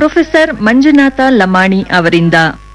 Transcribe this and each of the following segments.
professor Manjunatha Lamani ಅವರಿಂದ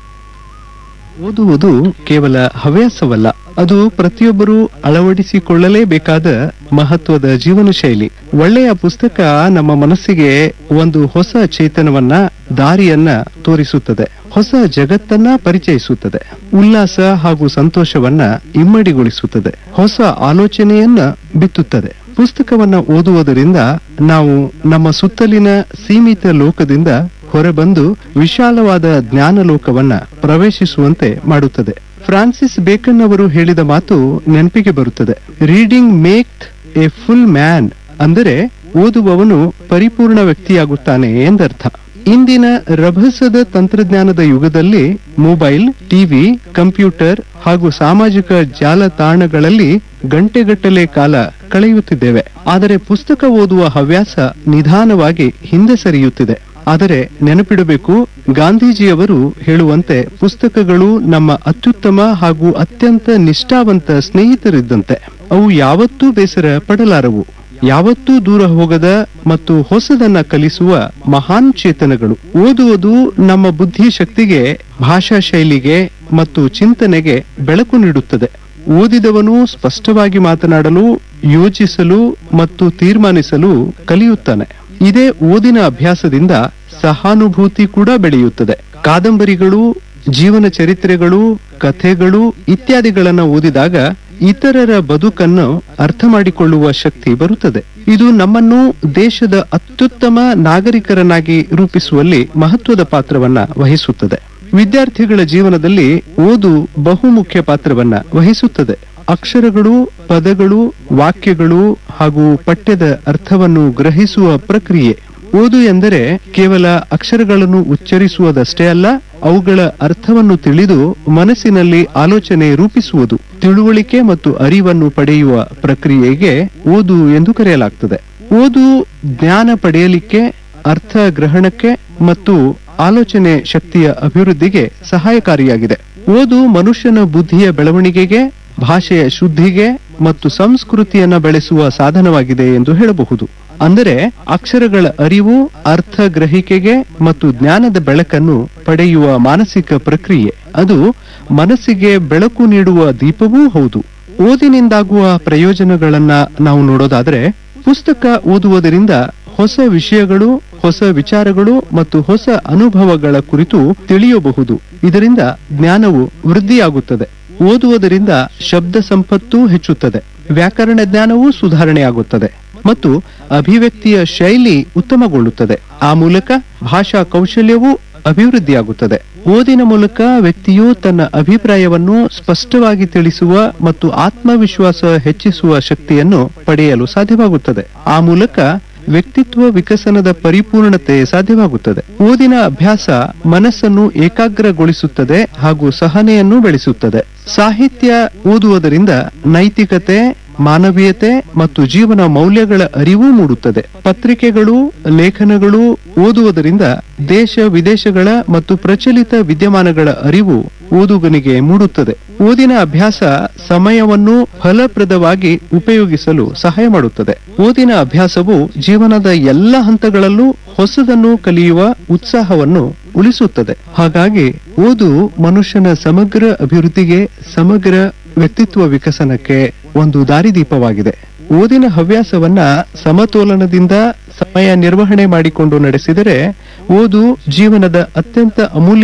ಓದುವುದು ಕೇವಲ ಹವ್ಯಾಸವಲ್ಲ ಅದು ಪ್ರತಿಯೊಬ್ಬರೂ ಅಳವಡಿಸಿಕೊಳ್ಳಲೇಬೇಕಾದ ಮಹತ್ವದ ಜೀವನ ಶೈಲಿ ಒಳ್ಳೆಯ ಪುಸ್ತಕ ನಮ್ಮ ಮನಸ್ಸಿಗೆ ಒಂದು ಹೊಸ ಚೇತನವನ್ನ ದಾರಿಯನ್ನ ತೋರಿಸುತ್ತದೆ ಹೊಸ ಜಗತ್ತನ್ನ ಪರಿಚಯಿಸುತ್ತದೆ ಉಲ್ಲಾಸ ಹಾಗೂ ಸಂತೋಷವನ್ನ ಇಮ್ಮಡಿಗೊಳಿಸುತ್ತದೆ ಹೊಸ ಆಲೋಚನೆಯನ್ನ ಬಿತ್ತುತ್ತದೆ ಪುಸ್ತಕವನ್ನ ಓದುವುದರಿಂದ ನಾವು ನಮ್ಮ ಸುತ್ತಲಿನ ಸೀಮಿತ ಲೋಕದಿಂದ ಹೊರಬಂದು ವಿಶಾಲವಾದ ಜ್ಞಾನ ಲೋಕವನ್ನ ಪ್ರವೇಶಿಸುವಂತೆ ಮಾಡುತ್ತದೆ ಫ್ರಾನ್ಸಿಸ್ ಬೇಕನ್ ಅವರು ಹೇಳಿದ ಮಾತು ನೆನಪಿಗೆ ಬರುತ್ತದೆ reading make a full man ಅಂದರೆ ಓದುವವನು ಪರಿಪೂರ್ಣ ವ್ಯಕ್ತಿಯಾಗುತ್ತಾನೆ ಎಂದರ್ಥ ಇಂದಿನ ರಭಸದ ತಂತ್ರಜ್ಞಾನದ ಯುಗದಲ್ಲಿ ಮೊಬೈಲ್ ಟಿವಿ ಕಂಪ್ಯೂಟರ್ ಹಾಗೂ ಸಾಮಾಜಿಕ ಜಾಲತಾಣಗಳಲ್ಲಿ ಗಂಟೆಗಟ್ಟಲೆ ಕಾಲ ಕಳೆಯುತ್ತಿದ್ದೇವೆ ಆದರೆ ಪುಸ್ತಕ ಓದುವ ಹವ್ಯಾಸ ನಿಧಾನವಾಗಿ ಹಿಂದೆ ಸರಿಯುತ್ತಿದೆ ಆದರೆ ನೆನಪಿಡಬೇಕು ಗಾಂಧೀಜಿಯವರು ಹೇಳುವಂತೆ ಪುಸ್ತಕಗಳು ನಮ್ಮ ಅತ್ಯುತ್ತಮ ಹಾಗೂ ಅತ್ಯಂತ ನಿಷ್ಠಾವಂತ ಸ್ನೇಹಿತರಿದ್ದಂತೆ ಅವು ಯಾವತ್ತೂ ಬೇಸರ ಪಡಲಾರವು ಯಾವತ್ತೂ ದೂರ ಹೋಗದ ಮತ್ತು ಹೊಸದನ್ನ ಕಲಿಸುವ ಮಹಾನ್ ಚೇತನಗಳು ಓದುವುದು ನಮ್ಮ ಬುದ್ಧಿ ಶಕ್ತಿಗೆ ಭಾಷಾ ಶೈಲಿಗೆ ಮತ್ತು ಚಿಂತನೆಗೆ ಬೆಳಕು ನೀಡುತ್ತದೆ ಓದಿದವನು ಸ್ಪಷ್ಟವಾಗಿ ಮಾತನಾಡಲು ಯೋಚಿಸಲು ಮತ್ತು ತೀರ್ಮಾನಿಸಲು ಕಲಿಯುತ್ತಾನೆ ಇದೇ ಓದಿನ ಅಭ್ಯಾಸದಿಂದ ಸಹಾನುಭೂತಿ ಕೂಡ ಬೆಳೆಯುತ್ತದೆ ಕಾದಂಬರಿಗಳು ಜೀವನ ಚರಿತ್ರೆಗಳು ಕಥೆಗಳು ಇತ್ಯಾದಿಗಳನ್ನ ಓದಿದಾಗ ಇತರರ ಬದುಕನ್ನು ಅರ್ಥ ಮಾಡಿಕೊಳ್ಳುವ ಶಕ್ತಿ ಬರುತ್ತದೆ ಇದು ನಮ್ಮನ್ನು ದೇಶದ ಅತ್ಯುತ್ತಮ ನಾಗರಿಕರನ್ನಾಗಿ ರೂಪಿಸುವಲ್ಲಿ ಮಹತ್ವದ ಪಾತ್ರವನ್ನ ವಹಿಸುತ್ತದೆ ವಿದ್ಯಾರ್ಥಿಗಳ ಜೀವನದಲ್ಲಿ ಓದು ಬಹುಮುಖ್ಯ ಪಾತ್ರವನ್ನ ವಹಿಸುತ್ತದೆ ಅಕ್ಷರಗಳು ಪದಗಳು ವಾಕ್ಯಗಳು ಹಾಗೂ ಪಠ್ಯದ ಅರ್ಥವನ್ನು ಗ್ರಹಿಸುವ ಪ್ರಕ್ರಿಯೆ ಓದು ಎಂದರೆ ಕೇವಲ ಅಕ್ಷರಗಳನ್ನು ಉಚ್ಚರಿಸುವುದಷ್ಟೇ ಅಲ್ಲ ಅವುಗಳ ಅರ್ಥವನ್ನು ತಿಳಿದು ಮನಸ್ಸಿನಲ್ಲಿ ಆಲೋಚನೆ ರೂಪಿಸುವುದು ತಿಳುವಳಿಕೆ ಮತ್ತು ಅರಿವನ್ನು ಪಡೆಯುವ ಪ್ರಕ್ರಿಯೆಗೆ ಓದು ಎಂದು ಕರೆಯಲಾಗ್ತದೆ ಓದು ಜ್ಞಾನ ಪಡೆಯಲಿಕ್ಕೆ ಅರ್ಥ ಗ್ರಹಣಕ್ಕೆ ಮತ್ತು ಆಲೋಚನೆ ಶಕ್ತಿಯ ಅಭಿವೃದ್ಧಿಗೆ ಸಹಾಯಕಾರಿಯಾಗಿದೆ ಓದು ಮನುಷ್ಯನ ಬುದ್ಧಿಯ ಬೆಳವಣಿಗೆಗೆ ಭಾಷೆಯ ಶುದ್ಧಿಗೆ ಮತ್ತು ಸಂಸ್ಕೃತಿಯನ್ನ ಬೆಳೆಸುವ ಸಾಧನವಾಗಿದೆ ಎಂದು ಹೇಳಬಹುದು ಅಂದರೆ ಅಕ್ಷರಗಳ ಅರಿವು ಅರ್ಥ ಗ್ರಹಿಕೆಗೆ ಮತ್ತು ಜ್ಞಾನದ ಬೆಳಕನ್ನು ಪಡೆಯುವ ಮಾನಸಿಕ ಪ್ರಕ್ರಿಯೆ ಅದು ಮನಸ್ಸಿಗೆ ಬೆಳಕು ನೀಡುವ ದೀಪವೂ ಹೌದು ಓದಿನಿಂದಾಗುವ ಪ್ರಯೋಜನಗಳನ್ನ ನಾವು ನೋಡೋದಾದ್ರೆ ಪುಸ್ತಕ ಓದುವುದರಿಂದ ಹೊಸ ವಿಷಯಗಳು ಹೊಸ ವಿಚಾರಗಳು ಮತ್ತು ಹೊಸ ಅನುಭವಗಳ ಕುರಿತು ತಿಳಿಯಬಹುದು ಇದರಿಂದ ಜ್ಞಾನವು ವೃದ್ಧಿಯಾಗುತ್ತದೆ ಓದುವುದರಿಂದ ಶಬ್ದ ಸಂಪತ್ತು ಹೆಚ್ಚುತ್ತದೆ ವ್ಯಾಕರಣ ಜ್ಞಾನವೂ ಸುಧಾರಣೆಯಾಗುತ್ತದೆ ಮತ್ತು ಅಭಿವ್ಯಕ್ತಿಯ ಶೈಲಿ ಉತ್ತಮಗೊಳ್ಳುತ್ತದೆ ಆ ಮೂಲಕ ಭಾಷಾ ಕೌಶಲ್ಯವೂ ಅಭಿವೃದ್ಧಿಯಾಗುತ್ತದೆ ಓದಿನ ಮೂಲಕ ವ್ಯಕ್ತಿಯು ತನ್ನ ಅಭಿಪ್ರಾಯವನ್ನು ಸ್ಪಷ್ಟವಾಗಿ ತಿಳಿಸುವ ಮತ್ತು ಆತ್ಮವಿಶ್ವಾಸ ಹೆಚ್ಚಿಸುವ ಶಕ್ತಿಯನ್ನು ಪಡೆಯಲು ಸಾಧ್ಯವಾಗುತ್ತದೆ ಆ ಮೂಲಕ ವ್ಯಕ್ತಿತ್ವ ವಿಕಸನದ ಪರಿಪೂರ್ಣತೆ ಸಾಧ್ಯವಾಗುತ್ತದೆ ಓದಿನ ಅಭ್ಯಾಸ ಮನಸ್ಸನ್ನು ಏಕಾಗ್ರಗೊಳಿಸುತ್ತದೆ ಹಾಗೂ ಸಹನೆಯನ್ನು ಬೆಳೆಸುತ್ತದೆ ಸಾಹಿತ್ಯ ಓದುವುದರಿಂದ ನೈತಿಕತೆ ಮಾನವೀಯತೆ ಮತ್ತು ಜೀವನ ಮೌಲ್ಯಗಳ ಅರಿವು ಮೂಡುತ್ತದೆ ಪತ್ರಿಕೆಗಳು ಲೇಖನಗಳು ಓದುವುದರಿಂದ ದೇಶ ವಿದೇಶಗಳ ಮತ್ತು ಪ್ರಚಲಿತ ವಿದ್ಯಮಾನಗಳ ಅರಿವು ಓದುಗನಿಗೆ ಮೂಡುತ್ತದೆ ಓದಿನ ಅಭ್ಯಾಸ ಸಮಯವನ್ನು ಫಲಪ್ರದವಾಗಿ ಉಪಯೋಗಿಸಲು ಸಹಾಯ ಮಾಡುತ್ತದೆ ಓದಿನ ಅಭ್ಯಾಸವು ಜೀವನದ ಎಲ್ಲ ಹಂತಗಳಲ್ಲೂ ಹೊಸದನ್ನು ಕಲಿಯುವ ಉತ್ಸಾಹವನ್ನು ಉಳಿಸುತ್ತದೆ ಹಾಗಾಗಿ ಓದು ಮನುಷ್ಯನ ಸಮಗ್ರ ಅಭಿವೃದ್ಧಿಗೆ ಸಮಗ್ರ ವ್ಯಕ್ತಿತ್ವ ವಿಕಸನಕ್ಕೆ ಒಂದು ದಾರಿದೀಪವಾಗಿದೆ ಓದಿನ ಹವ್ಯಾಸವನ್ನ ಸಮತೋಲನದಿಂದ ಸಮಯ ನಿರ್ವಹಣೆ ಮಾಡಿಕೊಂಡು ನಡೆಸಿದರೆ ಓದು ಜೀವನದ ಅತ್ಯಂತ ಅಮೂಲ್ಯ